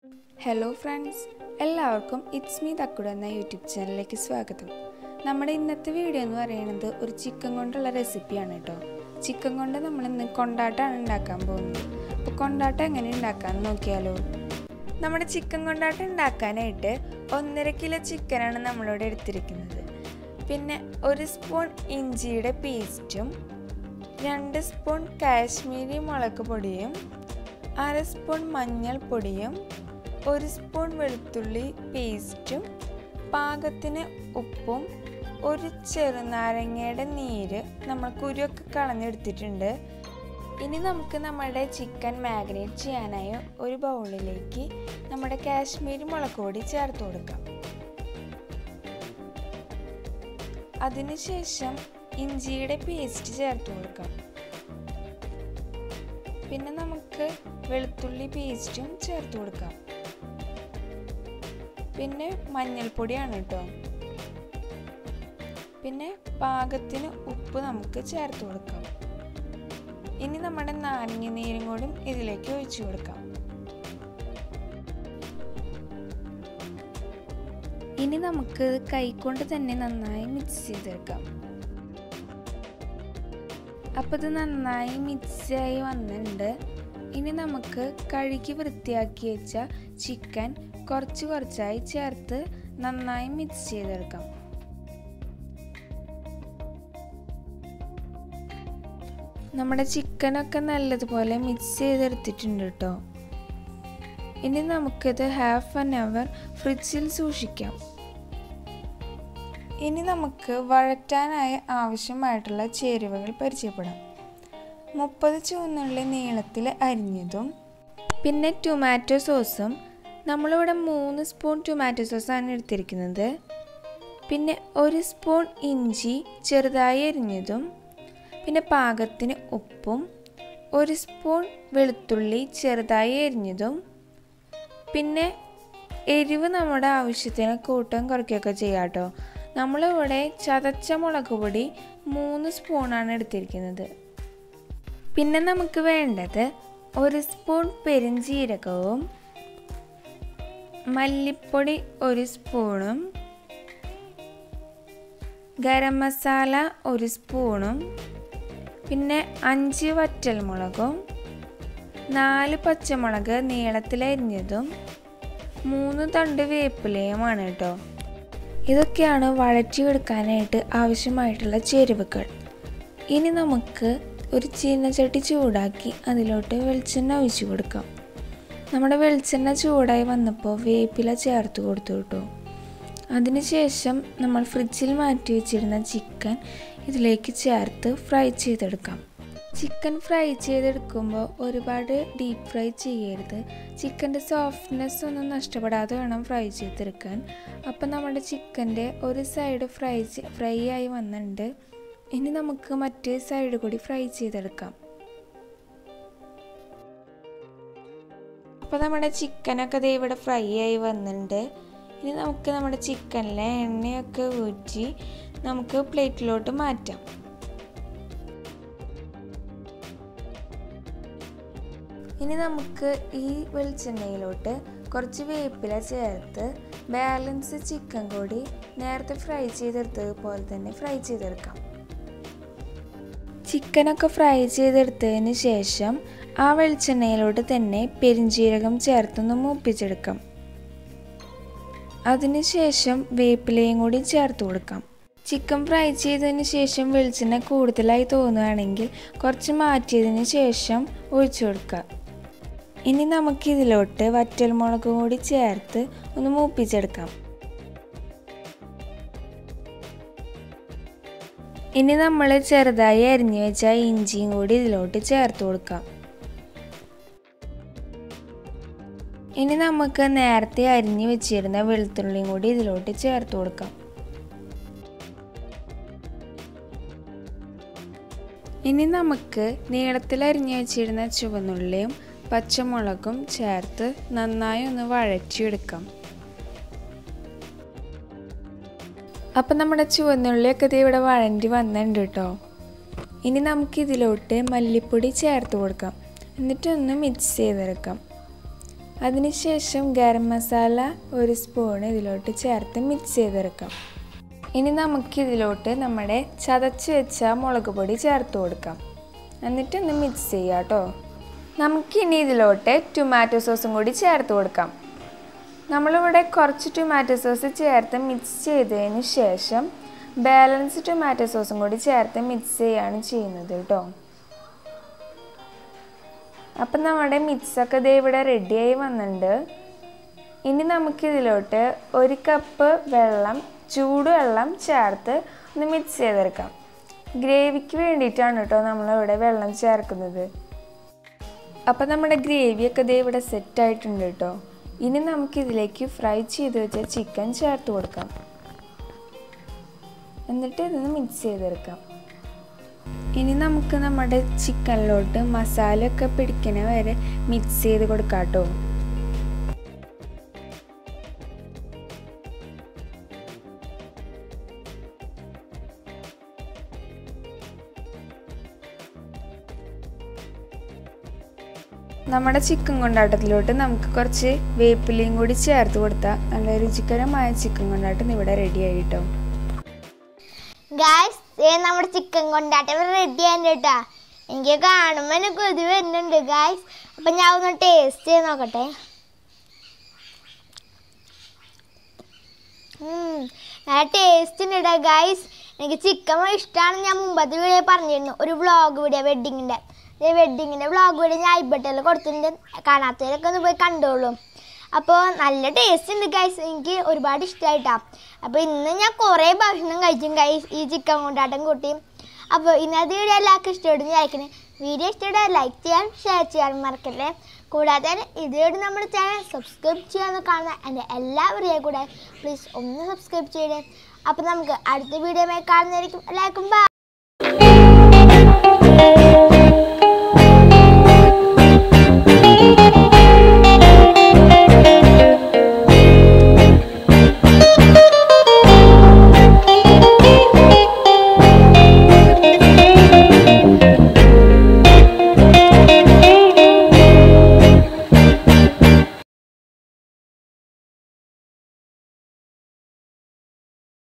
hello friends എല്ലാവർക്കും it's me തക്കുട എന്ന യൂട്യൂബ് ചാനലിലേക്ക് സ്വാഗതം നമ്മുടെ ഇന്നത്തെ വീഡിയോ എന്ന് പറയുന്നത് ഒരു ചിക്കൻ കൊണ്ടുള്ള റെസിപ്പിയാണ് കേട്ടോ ചിക്കൻ കൊണ്ട് നമ്മൾ ഇന്ന് കൊണ്ടാട്ടമാണ് ഉണ്ടാക്കാൻ പോകുന്നത് അപ്പോൾ കൊണ്ടാട്ടം എങ്ങനെ ഉണ്ടാക്കാമെന്ന് നോക്കിയാലോ നമ്മുടെ ചിക്കൻ കൊണ്ടാട്ടം ഉണ്ടാക്കാനായിട്ട് ഒന്നര കിലോ ചിക്കനാണ് നമ്മളിവിടെ എടുത്തിരിക്കുന്നത് പിന്നെ ഒരു സ്പൂൺ ഇഞ്ചിയുടെ പേസ്റ്റും രണ്ട് സ്പൂൺ കാശ്മീരി മുളക് പൊടിയും അര സ്പൂൺ മഞ്ഞൾപ്പൊടിയും ഒരു സ്പൂൺ വെളുത്തുള്ളി പേസ്റ്റും പാകത്തിന് ഉപ്പും ഒരു ചെറുനാരങ്ങയുടെ നീര് നമ്മൾ കുരുവൊക്കെ കളഞ്ഞെടുത്തിട്ടുണ്ട് ഇനി നമുക്ക് നമ്മുടെ ചിക്കൻ മാഗ്നേറ്റ് ചെയ്യാനായി ഒരു ബൗളിലേക്ക് നമ്മുടെ കാശ്മീരി മുളക് പൊടി ചേർത്ത് കൊടുക്കാം അതിനുശേഷം ഇഞ്ചിയുടെ പേസ്റ്റ് ചേർത്ത് കൊടുക്കാം പിന്നെ നമുക്ക് വെളുത്തുള്ളി പേസ്റ്റും ചേർത്ത് കൊടുക്കാം പിന്നെ മഞ്ഞൾപ്പൊടിയാണ് കേട്ടോ പിന്നെ പാകത്തിന് ഉപ്പ് നമുക്ക് ചേർത്ത് കൊടുക്കാം ഇനി നമ്മുടെ നാരങ്ങ നീരും കൂടി ഇതിലേക്ക് ഒഴിച്ചു കൊടുക്കാം ഇനി നമുക്ക് കൈകൊണ്ട് തന്നെ നന്നായി മിക്സ് ചെയ്തെടുക്കാം അപ്പോൾ ഇത് നന്നായി മിക്സായി വന്നിട്ടുണ്ട് ഇനി നമുക്ക് കഴുകി വൃത്തിയാക്കി വെച്ച ചിക്കൻ കുറച്ച് കുറച്ചായി ചേർത്ത് നന്നായി മിക്സ് ചെയ്തെടുക്കാം നമ്മുടെ ചിക്കനൊക്കെ നല്ലതുപോലെ മിക്സ് ചെയ്തെടുത്തിട്ടുണ്ട് കേട്ടോ ഇനി നമുക്കിത് ഹാഫ് ആൻ അവർ ഫ്രിഡ്ജിൽ സൂക്ഷിക്കാം ഇനി നമുക്ക് വഴറ്റാനായി ആവശ്യമായിട്ടുള്ള ചേരുവകൾ പരിചയപ്പെടാം മുപ്പത് ചുവന്നുള്ളി നീളത്തിൽ അരിഞ്ഞതും പിന്നെ ടൊമാറ്റോ സോസും നമ്മളിവിടെ മൂന്ന് സ്പൂൺ ടൊമാറ്റോ സോസാണ് എടുത്തിരിക്കുന്നത് പിന്നെ ഒരു സ്പൂൺ ഇഞ്ചി ചെറുതായി അരിഞ്ഞതും പിന്നെ പാകത്തിന് ഉപ്പും ഒരു സ്പൂൺ വെളുത്തുള്ളി ചെറുതായി അരിഞ്ഞതും പിന്നെ എരിവ് നമ്മുടെ ആവശ്യത്തിന് കൂട്ടം കുറയ്ക്കുകയൊക്കെ ചെയ്യാം കേട്ടോ നമ്മളിവിടെ ചതച്ച മുളക് പൊടി മൂന്ന് സ്പൂണാണ് എടുത്തിരിക്കുന്നത് പിന്നെ നമുക്ക് വേണ്ടത് ഒരു സ്പൂൺ പെരിഞ്ചീരകവും മല്ലിപ്പൊടി ഒരു സ്പൂണും ഗരം മസാല ഒരു സ്പൂണും പിന്നെ അഞ്ച് വറ്റൽമുളകും നാല് പച്ചമുളക് നീളത്തിലരിഞ്ഞതും മൂന്ന് തണ്ട് വേപ്പിലയുമാണ് കേട്ടോ ഇതൊക്കെയാണ് വഴറ്റിയെടുക്കാനായിട്ട് ആവശ്യമായിട്ടുള്ള ചേരുവകൾ ഇനി നമുക്ക് ഒരു ചീനച്ചട്ടി ചൂടാക്കി അതിലോട്ട് വെളിച്ചെണ്ണ ഒഴിച്ചു കൊടുക്കാം നമ്മുടെ വെളിച്ചെണ്ണ ചൂടായി വന്നപ്പോൾ വേപ്പില ചേർത്ത് കൊടുത്തു കേട്ടോ അതിനുശേഷം നമ്മൾ ഫ്രിഡ്ജിൽ മാറ്റി വെച്ചിരുന്ന ചിക്കൻ ഇതിലേക്ക് ചേർത്ത് ഫ്രൈ ചെയ്തെടുക്കാം ചിക്കൻ ഫ്രൈ ചെയ്തെടുക്കുമ്പോൾ ഒരുപാട് ഡീപ്പ് ഫ്രൈ ചെയ്യരുത് ചിക്കൻ്റെ സോഫ്റ്റ്നെസ് ഒന്നും നഷ്ടപ്പെടാതെ വേണം ഫ്രൈ ചെയ്തെടുക്കാൻ അപ്പം നമ്മുടെ ചിക്കൻ്റെ ഒരു സൈഡ് ഫ്രൈ ഫ്രൈ ആയി വന്നിട്ടുണ്ട് ഇനി നമുക്ക് മറ്റേ സൈഡ് കൂടി ഫ്രൈ ചെയ്തെടുക്കാം അപ്പോൾ നമ്മുടെ ചിക്കനൊക്കെ ദേ ഇവിടെ ഫ്രൈ ആയി വന്നിട്ടുണ്ട് ഇനി നമുക്ക് നമ്മുടെ ചിക്കനിലെ എണ്ണയൊക്കെ ഊറ്റി നമുക്ക് പ്ലേറ്റിലോട്ട് മാറ്റാം ഇനി നമുക്ക് ഈ വെളിച്ചെണ്ണയിലോട്ട് കുറച്ച് വേപ്പില ചേർത്ത് ബാലൻസ് ചിക്കൻ കൂടി നേരത്തെ ഫ്രൈ ചെയ്തെടുത്തതുപോലെ തന്നെ ഫ്രൈ ചെയ്തെടുക്കാം ചിക്കനൊക്കെ ഫ്രൈ ചെയ്തെടുത്തതിന് ശേഷം ആ വെളിച്ചെണ്ണയിലോട്ട് തന്നെ പെരിഞ്ചീരകം ചേർത്തൊന്ന് മൂപ്പിച്ചെടുക്കാം അതിനുശേഷം വേപ്പിലയും കൂടി ചേർത്ത് കൊടുക്കാം ചിക്കൻ ഫ്രൈ ചെയ്തതിന് ശേഷം വെളിച്ചെണ്ണ കൂടുതലായി തോന്നുകയാണെങ്കിൽ കുറച്ച് മാറ്റിയതിന് ശേഷം ഒഴിച്ചു കൊടുക്കുക ഇനി നമുക്കിതിലോട്ട് വറ്റൽമുളക് കൂടി ചേർത്ത് ഒന്ന് മൂപ്പിച്ചെടുക്കാം ഇനി നമ്മൾ ചെറുതായി അരിഞ്ഞു വെച്ച ഇഞ്ചിയും കൂടി ഇതിലോട്ട് ചേർത്ത് കൊടുക്കാം ഇനി നമുക്ക് നേരത്തെ അരിഞ്ഞു വെച്ചിരുന്ന വെളുത്തുള്ളിയും കൂടി ഇതിലോട്ട് ചേർത്ത് കൊടുക്കാം ഇനി നമുക്ക് നീളത്തിൽ അരിഞ്ഞു വെച്ചിരുന്ന ചുവന്നുള്ളിയും പച്ചമുളകും ചേർത്ത് നന്നായി ഒന്ന് വഴറ്റിയെടുക്കാം അപ്പം നമ്മുടെ ചുവന്നുള്ളിയൊക്കെ ഇത് ഇവിടെ വഴണ്ടി വന്നിട്ടുണ്ട് കേട്ടോ ഇനി നമുക്ക് ഇതിലോട്ട് മല്ലിപ്പൊടി ചേർത്ത് കൊടുക്കാം എന്നിട്ടൊന്ന് മിക്സ് ചെയ്തെടുക്കാം അതിനുശേഷം ഗരം മസാല ഒരു സ്പൂൺ ഇതിലോട്ട് ചേർത്ത് മിക്സ് ചെയ്തെടുക്കാം ഇനി നമുക്ക് ഇതിലോട്ട് നമ്മുടെ ചതച്ച് വെച്ച മുളക് പൊടി ചേർത്ത് കൊടുക്കാം എന്നിട്ട് ഒന്ന് മിക്സ് ചെയ്യാം കേട്ടോ നമുക്കിനി ഇതിലോട്ട് ടൊമാറ്റോ സോസും കൂടി ചേർത്ത് കൊടുക്കാം നമ്മളിവിടെ കുറച്ച് ടൊമാറ്റോ സോസ് ചേർത്ത് മിക്സ് ചെയ്തതിന് ശേഷം ബാലൻസ് ടൊമാറ്റോ സോസും കൂടി ചേർത്ത് മിക്സ് ചെയ്യാണ് ചെയ്യുന്നത് കേട്ടോ അപ്പം നമ്മുടെ മിക്സൊക്കെ ദേ ഇവിടെ റെഡിയായി വന്നിട്ടുണ്ട് ഇനി നമുക്കിതിലോട്ട് ഒരു കപ്പ് വെള്ളം ചൂടുവെള്ളം ചേർത്ത് ഒന്ന് മിക്സ് ചെയ്തെടുക്കാം ഗ്രേവിക്ക് വേണ്ടിയിട്ടാണ് കേട്ടോ നമ്മളിവിടെ വെള്ളം ചേർക്കുന്നത് അപ്പം നമ്മുടെ ഗ്രേവിയൊക്കെ ദേ ഇവിടെ സെറ്റായിട്ടുണ്ട് കേട്ടോ ഇനി നമുക്കിതിലേക്ക് ഫ്രൈ ചെയ്ത് വെച്ച ചിക്കൻ ചേർത്ത് കൊടുക്കാം എന്നിട്ട് ഇതൊന്ന് മിക്സ് ചെയ്തെടുക്കാം ഇനി നമുക്ക് നമ്മുടെ ചിക്കനിലോട്ട് മസാല ഒക്കെ പിടിക്കണ വരെ മിക്സ് ചെയ്ത് കൊടുക്കാം കേട്ടോ നമ്മുടെ ചിക്കൻ കൊണ്ടാട്ടത്തിലോട്ട് നമുക്ക് കുറച്ച് വേപ്പിലയും കൂടി ചേർത്ത് കൊടുത്താൽ നല്ല രുചികരമായ ചിക്കൻ കൊണ്ടാട്ടം ഇവിടെ റെഡി ആയിട്ടോ ഗായ്സ് ഏ നമ്മുടെ ചിക്കൻ കൊണ്ടാട്ടം റെഡി ആയിട്ട് കേട്ടാ എനിക്ക് കാണുമ്പോൾ എന്നെ കൊതി വരുന്നുണ്ട് ഗായ്സ് അപ്പം ഞാൻ ഒന്ന് ടേസ്റ്റ് ചെയ്ത് നോക്കട്ടെ ഉം, നല്ല ടേസ്റ്റ് ഉണ്ട് കേട്ടോ ഗായ്സ് എനിക്ക് ചിക്കൻ ഇഷ്ടമാണ് ഞാൻ മുമ്പത്തെ വീഡിയോ പറഞ്ഞിരുന്നു ഒരു വ്ളോഗ് വീഡിയോ വെഡിങ്ങിൻ്റെ വെഡിങ്ങിൻ്റെ വ്ളോഗ് വീഡിയോ ഞാൻ ഇബട്ടയിൽ കൊടുത്തിട്ടുണ്ട് കാണാത്തവരൊക്കെ ഒന്ന് പോയി കണ്ടോളൂ അപ്പോൾ നല്ല ടേസ്റ്റ് ഉണ്ട് ഗൈസ് എനിക്ക് ഒരുപാട് ഇഷ്ടമായിട്ടാ അപ്പോൾ ഇന്ന് ഞാൻ കുറേ ഭക്ഷണം കഴിക്കും ഗൈസ് ഈ ചിക്കൻ കൊണ്ടാട്ടം കൂട്ടി അപ്പോൾ ഇന്നത്തെ വീഡിയോ എല്ലാവർക്കും ഇഷ്ടപ്പെടുന്നു വിചാരിക്കണേ വീഡിയോ ഇഷ്ടപ്പെട്ടാൽ ലൈക്ക് ചെയ്യാൻ ഷെയർ ചെയ്യാൻ മറക്കല്ലേ കൂടാതെ ഇതോട് നമ്മുടെ ചാനൽ സബ്സ്ക്രൈബ് ചെയ്യാന്ന് കാണുന്ന എൻ്റെ എല്ലാ വീഡിയോ കൂടെ പ്ലീസ് ഒന്ന് സബ്സ്ക്രൈബ് ചെയ്യണേ അപ്പോൾ നമുക്ക് അടുത്ത വീഡിയോ കാണുന്നതായിരിക്കും എല്ലാവർക്കും ബൈ